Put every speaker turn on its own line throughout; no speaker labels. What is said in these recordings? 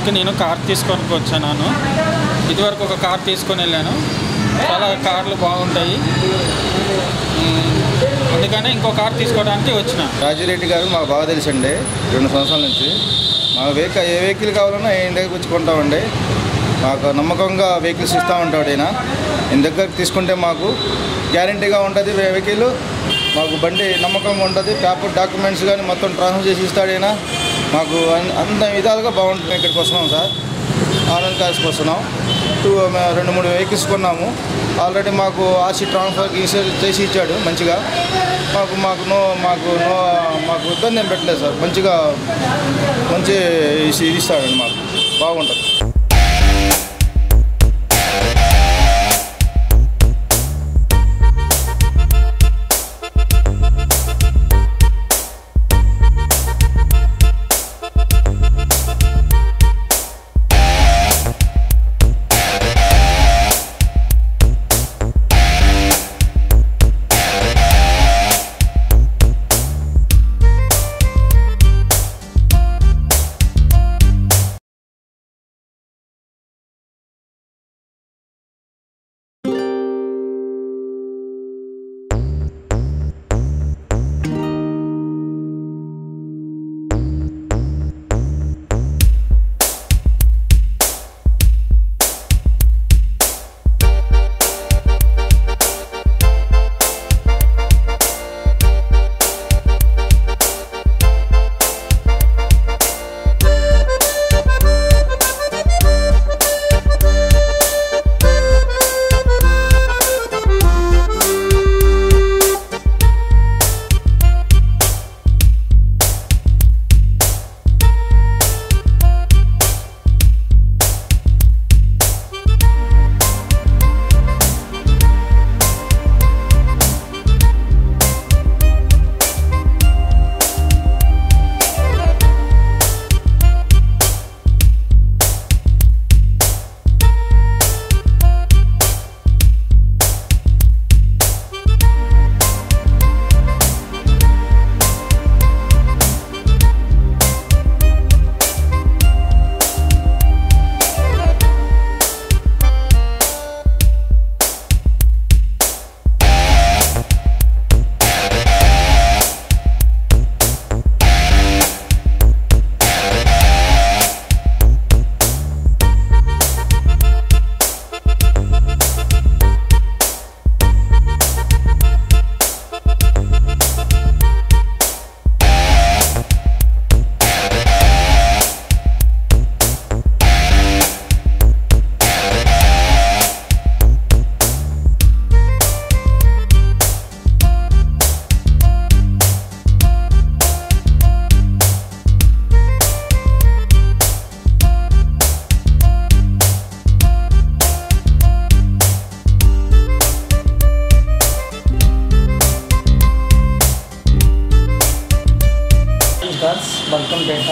వెహికల్స్కి నేను కార్ తీసుకొని వచ్చాను ఇదివరకు ఒక కార్ తీసుకొని వెళ్ళాను చాలా కార్లు బాగుంటాయి ఉమ్, అందుకనే ఇంకో కార్ తీసుకోవడానికి వచ్చిన
రాజిరెడ్డి గారు మాకు బాగా తెలుసండి రెండు సంవత్సరాల నుంచి మా వెహికల్ ఏ వెహికల్ కావాలన్నా ఆయన దగ్గరికి వచ్చి కొంటామండి మాకు నమ్మకంగా వెహికల్స్ ఇస్తూ ఉంటాడు ఆయన ఈయన దగ్గర తీసుకుంటే మాకు గ్యారంటీగా ఉంటుంది వెహికల్ మాకు బండి నమ్మకంగా ఉంటుంది పేపర్ డాక్యుమెంట్స్ కానీ మొత్తం ట్రాన్స్ఫర్ చేసి ఇస్తాడు ఆయన మాకు అన్- అంత విధాలుగా బాగుంటుంది ఇక్కడికి వస్తున్నాం సార్ ఆనంద్ కార్స్కి వస్తున్నాం టూ మేము రెండు మూడు వెహికల్స్ కొన్నాము ఆల్రెడీ మాకు ఆర్సీ ట్రాన్స్ఫర్ గీసీ చేసి ఇచ్చాడు మంచిగా మాకు మాకు నో మాకు నో మాకు ఇబ్బంది ఏం పెట్టలేదు సార్ మంచిగా మంచి ఇది ఇది ఇస్తాడండి మాకు బాగుంటుంది
కార్స్ బల్కంపేట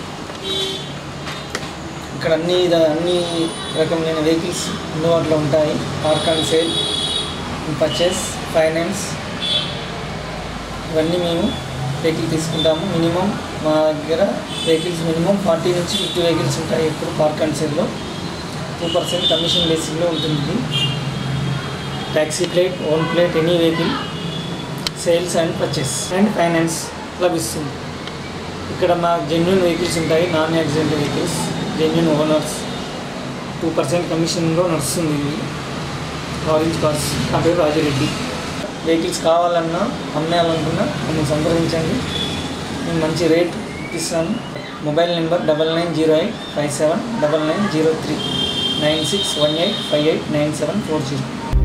ఇక్కడ అన్ని ద- అన్ని రకమైన వెహికల్స్ అందుబాటులో ఉంటాయి park and sale purchase finance ఇవన్నీ మేము వెహికల్ తీసుకుంటాము మినిమం మా దగ్గర వెహికల్స్ మినిమం ఫార్టీ నుంచి ఫిఫ్టీ వెహికల్స్ ఉంటాయి ఎప్పుడు పార్క్ అండ్ సేల్లో టూ పర్సెంట్ కమిషన్ బేసిక్లో ఉంటుంది taxi plate own plate any vehicle sales and purchase and finance లభిస్తుంది ఇక్కడ మా జెన్యున్ వెహికల్స్ ఉంటాయి non accident vehicles genuine owners two percent కమిషన్లో నడుస్తుంది ఇది ఆరెంజ్ కార్స్ నా పేరు రాజిరెడ్డి వెహికల్స్ కావాలన్నా అమ్మేయాలనుకున్నా మమ్మల్ని సంప్రదించండి నేను మంచి రేట్ ఇస్తాను mobile number double nine zero eight five seven double nine zero three nine six one eight five eight nine seven four zero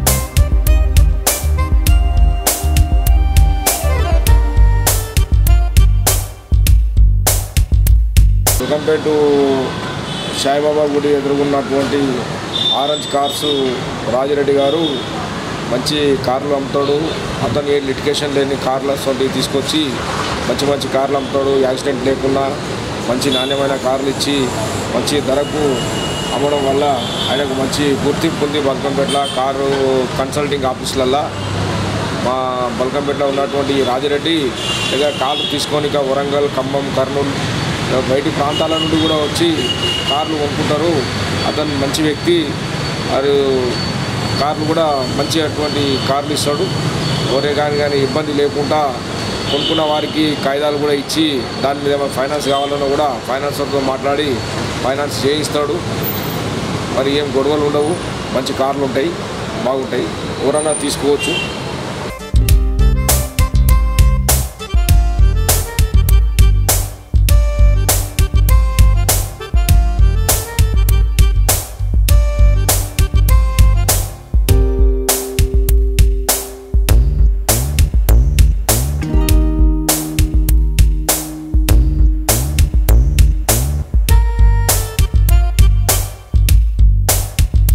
compare to Saibaba గుడి ఎదురుగున్నటువంటి ఆరెంజ్ కార్స్ రాజిరెడ్డి గారు మంచి కార్లు అమ్ముతాడు అతను ఏ లిటికేషన్ లేని కార్లు అసలు తీసుకొచ్చి మంచి మంచి కార్లు అమ్ముతాడు యాక్సిడెంట్ లేకుండా మంచి నాణ్యమైన కార్లు ఇచ్చి మంచి ధరకు అమ్మడం వల్ల ఆయనకు మంచి గుర్తింపు ఉంది బల్కంపేటలో కారు కన్సల్టింగ్ ఆఫీసులల్లో మా బల్కంపేటలో ఉన్నటువంటి ఈ రాజిరెడ్డి దగ్గర కార్లు తీసుకొని ఇక వరంగల్ ఖమ్మం కర్నూలు బయటి ప్రాంతాల నుండి కూడా వచ్చి కార్లు కొనుక్కుంటారు అతను మంచి వ్యక్తి మరియు కార్లు కూడా మంచి అటువంటి కార్లు ఇస్తాడు ఎవరే కానీ కానీ ఇబ్బంది లేకుండా కొనుక్కున్న వారికి కాగితాలు కూడా ఇచ్చి దాని మీద ఏమైనా ఫైనాన్స్ కావాలన్నా కూడా ఫైనాన్సర్తో మాట్లాడి ఫైనాన్స్ చేయిస్తాడు మరి ఏం గొడవలు ఉండవు మంచి కార్లు ఉంటాయి బాగుంటాయి ఎవరన్నా తీసుకోవచ్చు